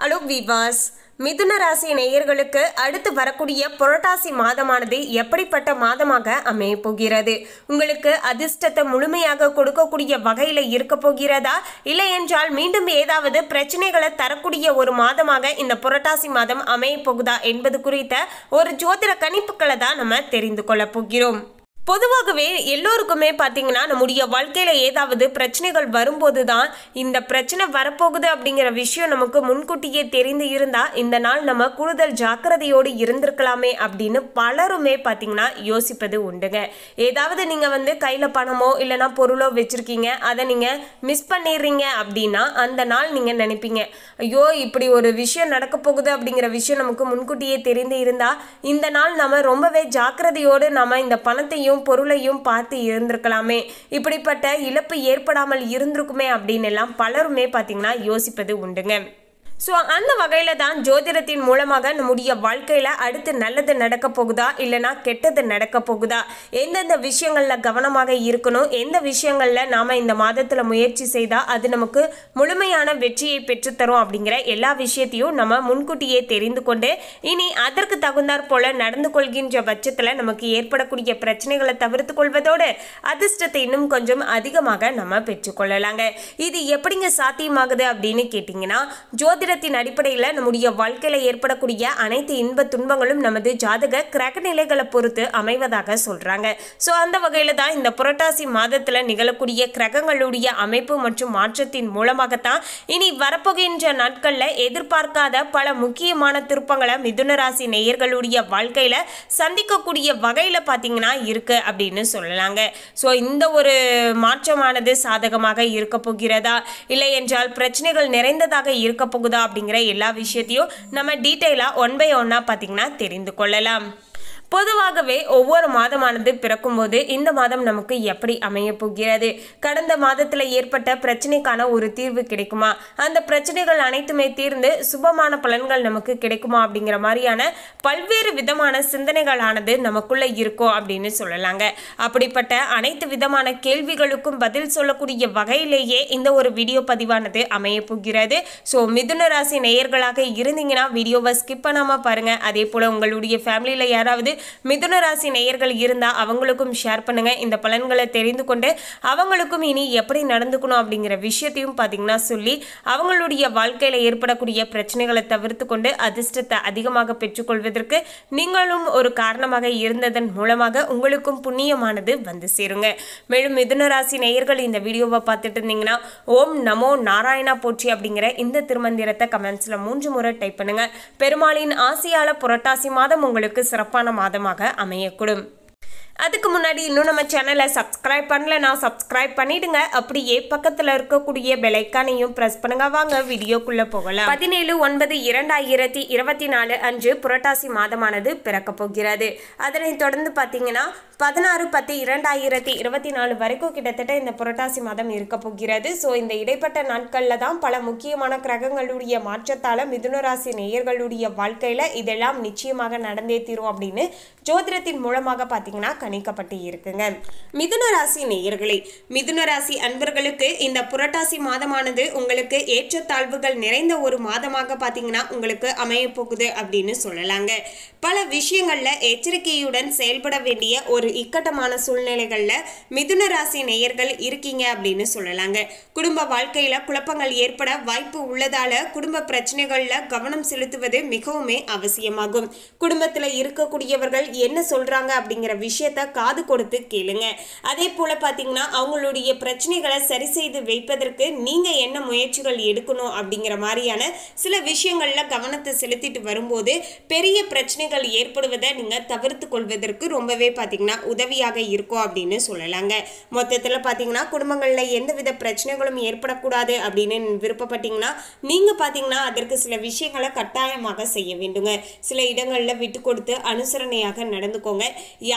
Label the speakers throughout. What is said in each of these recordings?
Speaker 1: hello விவாஸ் மிதுன ராசி நேயர்களுக்கு அடுத்து வரக்கூடிய புரட்டாசி மாதமானது எப்படிப்பட்ட மாதமாக அமைய போகிறது உங்களுக்கு அதிர்ஷ்டத்தை முழுமையாக கொடுக்கக்கூடிய வகையில் இருக்க போகிறதா இல்லை என்றால் மீண்டும் ஏதாவது பிரச்சனைகளை தரக்கூடிய ஒரு மாதமாக இந்த புரட்டாசி மாதம் அமைய போகுதா என்பது குறித்த ஒரு ஜோதிட கணிப்புகளை தான் நம்ம தெரிந்து கொள்ள போகிறோம் பொதுவாகவே எல்லோருக்குமே பார்த்தீங்கன்னா நம்முடைய வாழ்க்கையில் ஏதாவது பிரச்சனைகள் வரும்போது தான் இந்த பிரச்சனை வரப்போகுது அப்படிங்கிற விஷயம் நமக்கு முன்கூட்டியே தெரிந்து இருந்தால் இந்த நாள் நம்ம கூடுதல் ஜாக்கிரதையோடு இருந்திருக்கலாமே அப்படின்னு பலருமே பார்த்தீங்கன்னா யோசிப்பது உண்டுங்க ஏதாவது நீங்கள் வந்து கையில் பணமோ இல்லைனா பொருளோ வச்சுருக்கீங்க அதை நீங்கள் மிஸ் பண்ணிடுறீங்க அப்படின்னா அந்த நாள் நீங்கள் நினைப்பீங்க ஐயோ இப்படி ஒரு விஷயம் நடக்க போகுது அப்படிங்கிற விஷயம் நமக்கு முன்கூட்டியே தெரிந்து இருந்தால் இந்த நாள் நம்ம ரொம்பவே ஜாக்கிரதையோடு நம்ம இந்த பணத்தையும் பொருளையும் பொருளையும் பார்த்து இருந்திருக்கலாமே இப்படிப்பட்ட இழப்பு ஏற்படாமல் இருந்திருக்குமே அப்படின்னு எல்லாம் பலருமே பார்த்தீங்கன்னா யோசிப்பது உண்டுங்க ஸோ அந்த வகையில் தான் ஜோதிடத்தின் மூலமாக நம்முடைய வாழ்க்கையில் அடுத்து நல்லது நடக்க போகுதா இல்லைனா கெட்டது நடக்க போகுதா எந்தெந்த விஷயங்களில் கவனமாக இருக்கணும் எந்த விஷயங்களில் நாம் இந்த மாதத்தில் முயற்சி செய்தால் அது நமக்கு முழுமையான வெற்றியை பெற்றுத்தரும் அப்படிங்கிற எல்லா விஷயத்தையும் நம்ம முன்கூட்டியே தெரிந்து கொண்டு இனி அதற்கு தகுந்தாற் போல நடந்து கொள்கின்ற பட்சத்தில் நமக்கு ஏற்படக்கூடிய பிரச்சனைகளை தவிர்த்து கொள்வதோடு அதிர்ஷ்டத்தை இன்னும் கொஞ்சம் அதிகமாக நம்ம பெற்றுக்கொள்ளலாங்க இது எப்படிங்க சாத்தியமாகுது அப்படின்னு கேட்டிங்கன்னா ஜோதிட ஜோதிடத்தின் அடிப்படையில் நம்முடைய வாழ்க்கையில் ஏற்படக்கூடிய அனைத்து இன்ப துன்பங்களும் நமது ஜாதக கிரக நிலைகளை பொறுத்து அமைவதாக சொல்றாங்க ஸோ அந்த வகையில் தான் இந்த புரட்டாசி மாதத்தில் நிகழக்கூடிய கிரகங்களுடைய அமைப்பு மற்றும் மாற்றத்தின் மூலமாகத்தான் இனி வரப்போகின்ற நாட்களில் எதிர்பார்க்காத பல முக்கியமான திருப்பங்களை மிதுன ராசி நேயர்களுடைய வாழ்க்கையில் சந்திக்கக்கூடிய வகையில் பார்த்தீங்கன்னா இருக்கு அப்படின்னு சொல்லலாங்க ஸோ இந்த ஒரு மாற்றமானது சாதகமாக இருக்க போகிறதா இல்லை என்றால் பிரச்சனைகள் நிறைந்ததாக இருக்க போகுதா அப்படிங்கிற எல்லா விஷயத்தையும் நம்ம டீட்டெயிலாக ஒன் பை ஒன்னாக பார்த்தீங்கன்னா தெரிந்து கொள்ளலாம் பொதுவாகவே ஒவ்வொரு மாதமானது பிறக்கும்போது இந்த மாதம் நமக்கு எப்படி அமைய போகிறது கடந்த மாதத்தில் ஏற்பட்ட பிரச்சனைக்கான ஒரு தீர்வு கிடைக்குமா அந்த பிரச்சனைகள் அனைத்துமே தீர்ந்து சுபமான பலன்கள் நமக்கு கிடைக்குமா அப்படிங்கிற மாதிரியான பல்வேறு விதமான சிந்தனைகளானது நமக்குள்ள இருக்கும் அப்படின்னு சொல்லலாங்க அப்படிப்பட்ட அனைத்து விதமான கேள்விகளுக்கும் பதில் சொல்லக்கூடிய வகையிலேயே இந்த ஒரு வீடியோ பதிவானது அமைய போகிறது ஸோ மிதுன ராசி நேயர்களாக இருந்தீங்கன்னா வீடியோவை ஸ்கிப் பண்ணாமல் பாருங்க அதே போல உங்களுடைய ஃபேமிலியில் யாராவது மிதுன ராசி நேயர்கள் இருந்தால் அவங்களுக்கும் ஷேர் பண்ணுங்க இந்த பலன்களை தெரிந்து கொண்டு அவங்களுக்கும் இனி எப்படி நடந்துக்கணும் அப்படிங்கிற விஷயத்தையும் பார்த்தீங்கன்னா சொல்லி அவங்களுடைய வாழ்க்கையில் ஏற்படக்கூடிய பிரச்சனைகளை தவிர்த்து கொண்டு அதிர்ஷ்டத்தை அதிகமாக பெற்றுக்கொள்வதற்கு நீங்களும் ஒரு காரணமாக இருந்ததன் மூலமாக உங்களுக்கும் புண்ணியமானது வந்து சேருங்க மேலும் மிதுன ராசி நேயர்கள் இந்த வீடியோவை பார்த்துட்டு இருந்தீங்கன்னா ஓம் நமோ நாராயணா போற்றி அப்படிங்கிற இந்த திருமந்திரத்தை கமெண்ட்ஸில் மூன்று முறை டைப் பண்ணுங்க பெருமாளின் ஆசியால புரட்டாசி மாதம் உங்களுக்கு சிறப்பான மாதமாக அமையக்கூடும் அதுக்கு முன்னாடி இன்னும் நம்ம சேனலை சப்ஸ்கிரைப் பண்ணலனா சப்ஸ்கிரைப் பண்ணிடுங்க அப்படியே பக்கத்தில் இருக்கக்கூடிய பெலைக்கானையும் ப்ரெஸ் பண்ணுங்க வாங்க வீடியோக்குள்ள போகலாம் பதினேழு ஒன்பது இரண்டாயிரத்தி இருபத்தி நாலு அன்று புரட்டாசி மாதமானது பிறக்க போகிறது அதனைத் தொடர்ந்து பார்த்தீங்கன்னா பதினாறு பத்து இரண்டாயிரத்தி இருபத்தி நாலு வரைக்கும் கிட்டத்தட்ட இந்த புரட்டாசி மாதம் இருக்க போகிறது ஸோ இந்த இடைப்பட்ட நாட்களில் தான் பல முக்கியமான கிரகங்களுடைய மாற்றத்தால் மிதுனராசி நேயர்களுடைய வாழ்க்கையில் இதெல்லாம் நிச்சயமாக நடந்தே தீரும் அப்படின்னு ஜோதிடத்தின் மூலமாக பார்த்தீங்கன்னா கணிக்கப்பட்டு இருக்குங்க மிதுன ராசி நேயர்களே மிதுன ராசி அன்பர்களுக்கு இந்த புரட்டாசி மாதமானது உங்களுக்கு ஏற்றத்தாழ்வுகள் நிறைந்த ஒரு மாதமாக பார்த்தீங்கன்னா உங்களுக்கு அமைய போகுது அப்படின்னு சொல்லலாங்க பல விஷயங்கள்ல எச்சரிக்கையுடன் செயல்பட வேண்டிய ஒரு இக்கட்டமான சூழ்நிலைகள்ல மிதுன ராசி நேயர்கள் இருக்கீங்க அப்படின்னு சொல்லலாங்க குடும்ப வாழ்க்கையில குழப்பங்கள் ஏற்பட வாய்ப்பு உள்ளதால குடும்ப பிரச்சனைகள்ல கவனம் செலுத்துவது மிகவுமே அவசியமாகும் குடும்பத்துல இருக்கக்கூடியவர்கள் என்ன சொல்றாங்க அப்படிங்கிற விஷயத்த காது கொடுத்து கேளுங்க அதே போல பாத்தீங்கன்னா அவங்களுடைய பிரச்சனைகளை சரி செய்து வைப்பதற்கு நீங்க என்ன முயற்சிகள் எடுக்கணும் அப்படிங்கிற மாதிரியான சில விஷயங்கள்ல கவனத்தை செலுத்திட்டு வரும்போது பெரிய பிரச்சனைகள் ஏற்படுவதை நீங்க தவிர்த்து கொள்வதற்கு ரொம்பவே பாத்தீங்கன்னா உதவியாக இருக்கும் அப்படின்னு சொல்லலாங்க மொத்தத்துல பாத்தீங்கன்னா குடும்பங்கள்ல எந்தவித பிரச்சனைகளும் ஏற்படக்கூடாது அப்படின்னு விருப்பப்பட்டீங்கன்னா நீங்க பாத்தீங்கன்னா அதற்கு சில விஷயங்களை கட்டாயமாக செய்ய வேண்டுங்க சில இடங்கள்ல விட்டு கொடுத்து அனுசரணையாக நடந்துக்கோங்க யார் என்ன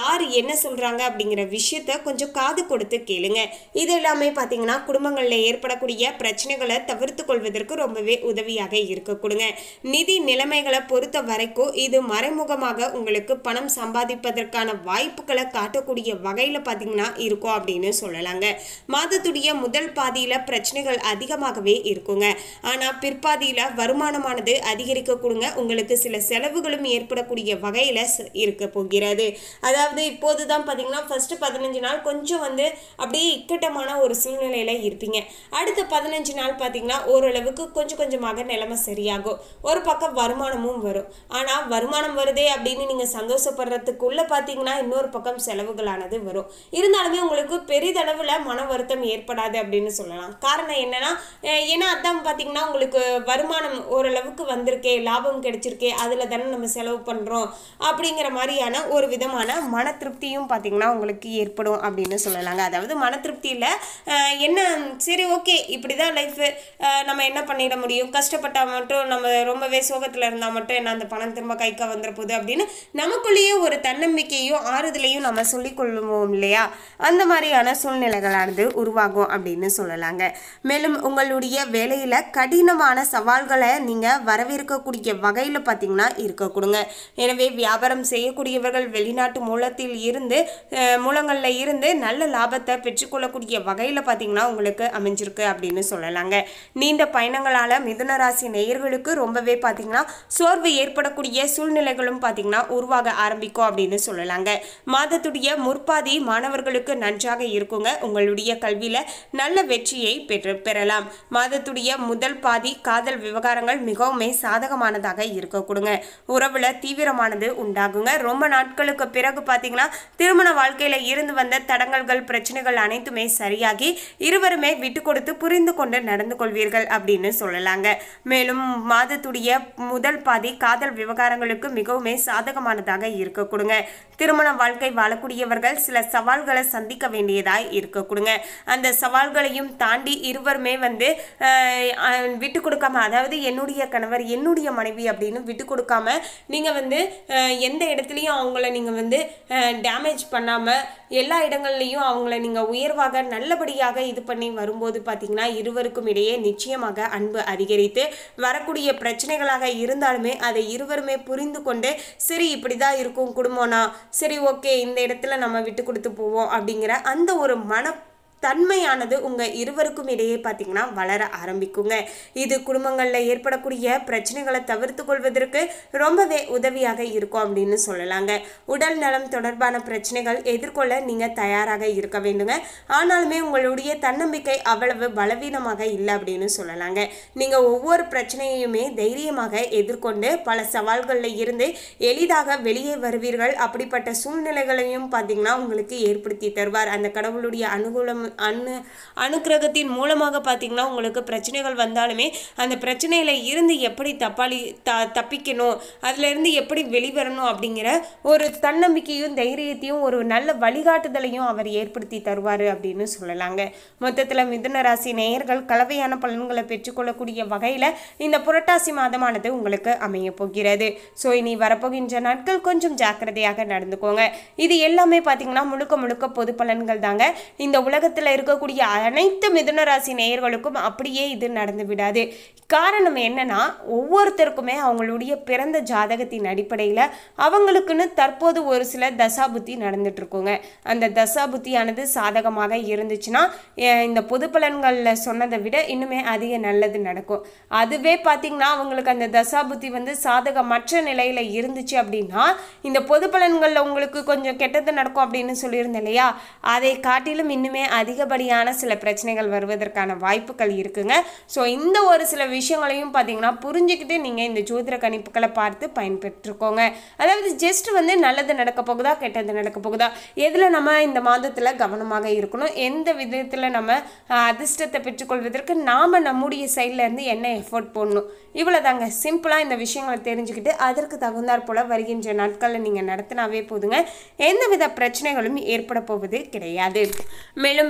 Speaker 1: என்ன சொல்றாங்க அப்படிங்கிற விஷயத்த கொஞ்சம் காது கொடுத்து கேளுங்க இது எல்லாமே பார்த்தீங்கன்னா குடும்பங்களில் ஏற்படக்கூடிய பிரச்சனைகளை தவிர்த்து கொள்வதற்கு ரொம்பவே உதவியாக இருக்க கொடுங்க நிதி நிலைமைகளை பொறுத்த வரைக்கும் இது மறைமுகமாக உங்களுக்கு பணம் சம்பாதிப்பதற்கான வாய்ப்புகளை காட்டக்கூடிய வகையில் பார்த்தீங்கன்னா இருக்கும் அப்படின்னு சொல்லலாங்க மாதத்துடைய முதல் பாதியில் பிரச்சனைகள் அதிகமாகவே இருக்குங்க ஆனால் பிற்பாதியில் வருமானமானது அதிகரிக்க கொடுங்க உங்களுக்கு சில செலவுகளும் ஏற்படக்கூடிய வகையில் இருக்க போகிறது அதாவது இப்போது தான் பார்த்தீங்கன்னா ஃபஸ்ட்டு பதினஞ்சு நாள் கொஞ்சம் வந்து அப்படியே இக்கட்டமான ஒரு சூழ்நிலையில் இருப்பீங்க அடுத்த பதினஞ்சு நாள் பார்த்தீங்கன்னா ஓரளவுக்கு கொஞ்சம் கொஞ்சமாக நிலைமை சரியாகும் ஒரு பக்கம் வருமானமும் வரும் ஆனால் வருமானம் வருதே அப்படின்னு நீங்கள் சந்தோஷப்படுறதுக்குள்ளே பார்த்தீங்கன்னா இன்னொரு பக்கம் செலவுகளானது வரும் இருந்தாலுமே உங்களுக்கு பெரிதளவில் மன வருத்தம் ஏற்படாது அப்படின்னு சொல்லலாம் காரணம் என்னன்னா அஹ் ஏன்னா அதான் பார்த்தீங்கன்னா உங்களுக்கு வருமானம் ஓரளவுக்கு வந்திருக்கே லாபம் கிடைச்சிருக்கே அதில் தானே நம்ம செலவு பண்ணுறோம் அப்படிங்கிற மாதிரியான ஒரு விதமான மன திருப்தியும் பார்த்தீங்கன்னா உங்களுக்கு ஏற்படும் அப்படின்னு சொல்லலாங்க அதாவது மன திருப்தியில் என்ன சரி ஓகே இப்படி தான் லைஃபு நம்ம என்ன பண்ணிட முடியும் கஷ்டப்பட்டால் மட்டும் நம்ம ரொம்பவே சோகத்தில் இருந்தால் மட்டும் என்ன அந்த பணம் திரும்ப கைக்க வந்துட போகுது அப்படின்னு நமக்குள்ளேயே ஒரு தன்னம்பிக்கையும் ஆறுதலையும் நம்ம சொல்லிக்கொள்ளுவோம் இல்லையா அந்த மாதிரியான சூழ்நிலைகளானது உருவாகும் அப்படின்னு சொல்லலாங்க மேலும் உங்களுடைய வேலையில் கடினமான சவால்களை நீங்கள் வரவேற்கக்கூடிய வகையில் பார்த்தீங்கன்னா இருக்க கொடுங்க எனவே வியாபாரம் செய்யக்கூடியவர்கள் வெளிநாட்டு மூலத்தில் இருந்து அஹ், மூலங்களில் இருந்து நல்ல லாபத்தை பெற்றுக்கொள்ளக்கூடிய வகையில் பார்த்தீங்கன்னா உங்களுக்கு அமைஞ்சிருக்கு அப்படின்னு சொல்லலாங்க நீண்ட பயணங்களால் மிதுன ராசி நேயர்களுக்கு ரொம்பவே பார்த்தீங்கன்னா சோர்வு ஏற்படக்கூடிய சூழ்நிலைகளும் பார்த்தீங்கன்னா உருவாக ஆரம்பிக்கும் அப்படின்னு சொல்லலாங்க மாதத்துடைய முற்பாதி மாணவர்களுக்கு நன்றாக இருக்குங்க உங்களுடைய கல்வியில் நல்ல வெற்றியை பெற்று பெறலாம் மாதத்துடைய முதல் பாதி காதல் விவகாரங்கள் மிகவுமே சாதகமானதாக இருக்க கொடுங்க உறவுல தீவிரமானது உண்டாகுங்க ரொம்ப நாட்களுக்கு பிறகு பார்த்தீங்கன்னா திருமண வாழ்க்கையில இருந்து வந்த தடங்கல்கள் பிரச்சனைகள் அனைத்துமே சரியாகி இருவருமே விட்டு கொடுத்து புரிந்து கொண்டு நடந்து கொள்வீர்கள் அப்படின்னு சொல்லலாங்க மேலும் மாதத்துடைய முதல் பாதி காதல் விவகாரங்களுக்கு மிகவுமே சாதகமானதாக இருக்க கொடுங்க திருமண வாழ்க்கை வாழக்கூடியவர்கள் சில சவால்களை சந்திக்க வேண்டியதாய் இருக்க கொடுங்க அந்த சவால்களையும் தாண்டி இருவருமே வந்து அஹ், அஹ், விட்டு கொடுக்காம அதாவது என்னுடைய கணவர் என்னுடைய மனைவி அப்படின்னு விட்டு கொடுக்காம நீங்கள் வந்து அஹ், எந்த இடத்துலையும் அவங்கள நீங்கள் வந்து டேமேஜ் பண்ணாமல் எல்லா இடங்கள்லையும் அவங்கள நீங்கள் உயர்வாக நல்லபடியாக இது பண்ணி வரும்போது பார்த்தீங்கன்னா இருவருக்கும் இடையே நிச்சயமாக அன்பு அதிகரித்து வரக்கூடிய பிரச்சனைகளாக இருந்தாலுமே அதை இருவருமே புரிந்து கொண்டு சரி இப்படி தான் இருக்கும் குடும்பம்னா சரி ஓகே இந்த இடத்துல நம்ம விட்டு கொடுத்து போவோம் அப்படிங்கிற அந்த ஒரு மன தன்மையானது உங்கள் இருவருக்கும் இடையே பார்த்தீங்கன்னா வளர ஆரம்பிக்குங்க இது குடும்பங்களில் ஏற்படக்கூடிய பிரச்சனைகளை தவிர்த்து கொள்வதற்கு ரொம்பவே உதவியாக இருக்கும் அப்படின்னு சொல்லலாங்க உடல் நலம் தொடர்பான பிரச்சனைகள் எதிர்கொள்ள நீங்கள் தயாராக இருக்க வேண்டுங்க ஆனாலுமே உங்களுடைய தன்னம்பிக்கை அவ்வளவு பலவீனமாக இல்லை அப்படின்னு சொல்லலாங்க நீங்கள் ஒவ்வொரு பிரச்சனையுமே தைரியமாக எதிர்கொண்டு பல சவால்களில் இருந்து எளிதாக வெளியே வருவீர்கள் அப்படிப்பட்ட சூழ்நிலைகளையும் பார்த்தீங்கன்னா உங்களுக்கு ஏற்படுத்தி தருவார் அந்த கடவுளுடைய அனுகூலம் அனு அனுக்கிரகத்தின் மூலமாக பார்த்தீங்கன்னா உங்களுக்கு பிரச்சனைகள் வந்தாலுமே அந்த பிரச்சனையில இருந்து எப்படி தப்பாளி த தப்பிக்கணும் அதுல இருந்து எப்படி வெளிவரணும் அப்படிங்கிற ஒரு தன்னம்பிக்கையும் தைரியத்தையும் ஒரு நல்ல வழிகாட்டுதலையும் அவர் ஏற்படுத்தி தருவார் அப்படின்னு சொல்லலாங்க மொத்தத்தில் மிதுன ராசி நேயர்கள் கலவையான பலன்களை பெற்றுக்கொள்ளக்கூடிய வகையில் இந்த புரட்டாசி மாதமானது உங்களுக்கு அமைய போகிறது ஸோ இனி வரப்போகின்ற நாட்கள் கொஞ்சம் ஜாக்கிரதையாக நடந்துக்கோங்க இது எல்லாமே பார்த்தீங்கன்னா முழுக்க முழுக்க பொது பலன்கள் தாங்க இந்த உலகத்தில் இருக்கக்கூடிய அனைத்து மிதுன ராசி நேயர்களுக்கும் அப்படியே இது நடந்து விடாது காரணம் என்னன்னா ஒவ்வொருத்தருக்குமே அவங்களுடைய பிறந்த ஜாதகத்தின் அடிப்படையில் அவங்களுக்குன்னு தற்போது ஒரு சில தசாபுத்தி நடந்துட்டு இருக்குங்க அந்த தசாபுத்தியானது சாதகமாக இருந்துச்சுன்னா அஹ் இந்த பொது பலன்களில் சொன்னதை விட இன்னுமே அதிக நல்லது நடக்கும் அதுவே பார்த்தீங்கன்னா அவங்களுக்கு அந்த தசாபுத்தி வந்து சாதகமற்ற நிலையில் இருந்துச்சு அப்படின்னா இந்த பொது பலன்களில் உங்களுக்கு கொஞ்சம் கெட்டது நடக்கும் அப்படின்னு சொல்லியிருந்தேன் இல்லையா அதை காட்டிலும் இன்னுமே அதிகப்படியான சில பிரச்சனைகள் வருவதற்கான வாய்ப்புகள் இருக்குங்க ஸோ இந்த ஒரு சில விஷயங்களையும் பார்த்தீங்கன்னா புரிஞ்சுக்கிட்டு நீங்கள் இந்த ஜோதிட கணிப்புகளை பார்த்து பயன்பெற்றுக்கோங்க அதாவது ஜஸ்ட் வந்து நல்லது நடக்க போகுதா கெட்டது நடக்க போகுதா எதில் நம்ம இந்த மாதத்தில் கவனமாக இருக்கணும் எந்த விதத்தில் நம்ம ஆஹ், அதிர்ஷ்டத்தை பெற்றுக்கொள்வதற்கு நாம் நம்முடைய சைடில் இருந்து என்ன எஃபோர்ட் போடணும் இவ்வளோதாங்க சிம்பிளாக இந்த விஷயங்களை தெரிஞ்சுக்கிட்டு அதற்கு தகுந்தாற் போல் வருகின்ற நாட்களில் நீங்கள் நடத்தினாவே போதுங்க எந்தவித பிரச்சனைகளும் ஏற்பட போவது கிடையாது மேலும்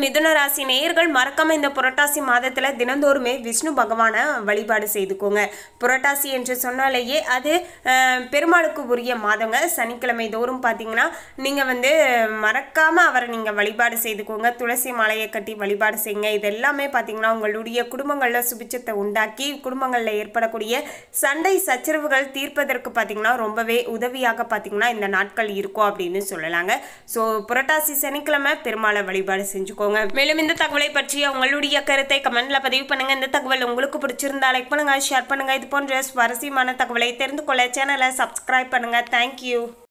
Speaker 1: மிதுன ராசி நேயர்கள் மறக்காம இந்த புரட்டாசி மாதத்துல தினந்தோறுமே விஷ்ணு பகவானை வழிபாடு செய்துக்கோங்க புரட்டாசி என்று சொன்னாலேயே அது அஹ், பெருமாளுக்கு உரிய மாதங்க சனிக்கிழமை தோறும் பார்த்தீங்கன்னா நீங்க வந்து மறக்காம அவரை நீங்க வழிபாடு செய்துக்கோங்க துளசி மாலையை கட்டி வழிபாடு செய்யுங்க இது எல்லாமே பார்த்தீங்கன்னா உங்களுடைய குடும்பங்கள்ல சுபிச்சத்தை உண்டாக்கி குடும்பங்கள்ல ஏற்படக்கூடிய சண்டை சச்சரவுகள் தீர்ப்பதற்கு பார்த்தீங்கன்னா ரொம்பவே உதவியாக பார்த்தீங்கன்னா இந்த நாட்கள் இருக்கும் அப்படின்னு சொல்லலாங்க ஸோ புரட்டாசி சனிக்கிழமை பெருமாளை வழிபாடு செஞ்சுக்கோங்க மேலும் இந்த தகவலை பற்றிய உங்களுடைய கருத்தை கமெண்ட்ல பதிவு பண்ணுங்க இந்த தகவல் உங்களுக்கு பிடிச்சிருந்தா லைக் பண்ணுங்க ஷேர் பண்ணுங்க இது போன்ற சுவாரஸ்யமான தகவலை தெரிந்து கொள்ள சேனலை சப்ஸ்கிரைப் பண்ணுங்க தேங்க்யூ